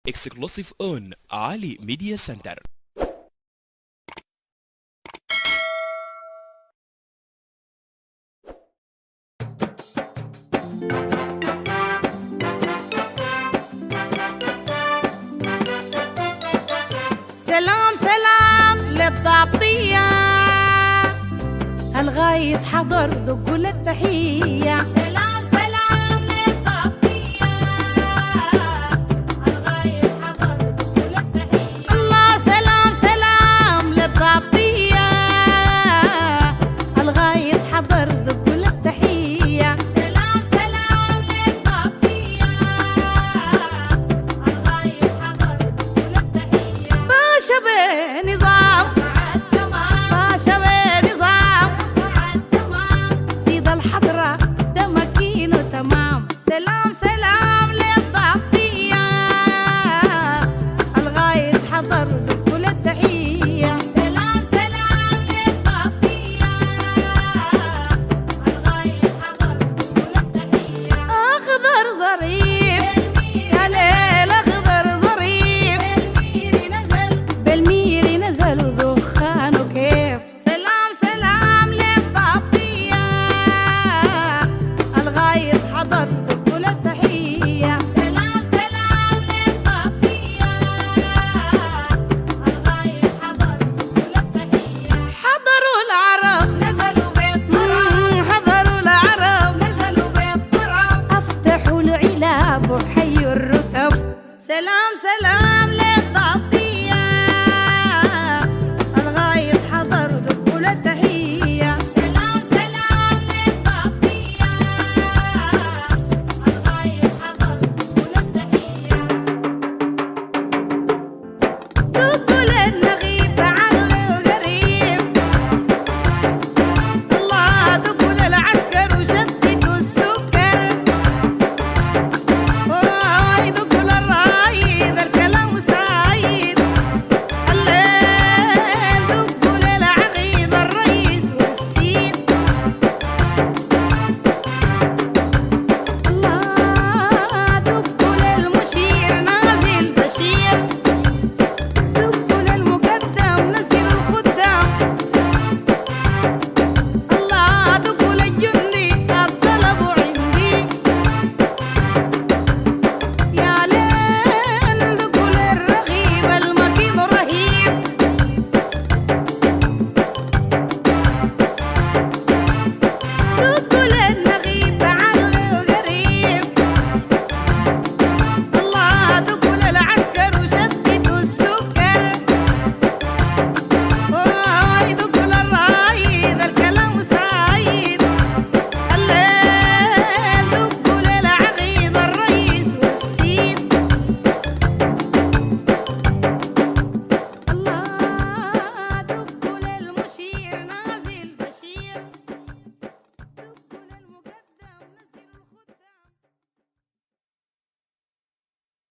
exclusive on Ali Media Center. سلام سلام للضابطية الغاية حضر دقوا للتحية سلام سلام للضابطية الغاية حضر دقوا للتحية الله سلام سلام للضابطية الغاية حضر دقوا للتحية سلام سلام للضابطية الغاية حضر دقوا للتحية باشا بنظام باشا بنظام سيد الحضرة ده مكينه تمام سلام سلام للضبطية الغاية حضر كل التحية سلام سلام للضبطية الغاية حضر كل التحية أخضر ظريف يا ليل أخضر ظريف بالميري نزل بالميري نزل ودخانه كيف سلام سلام للضبطية الغايب حضر كل التحية سلام سلام للضبطية الغايب حضر كل التحية حضروا العرب نزلوا بالطرب حضروا العرب نزلوا بالطرب افتحوا العلاب وحيوا الرتب سلام سلام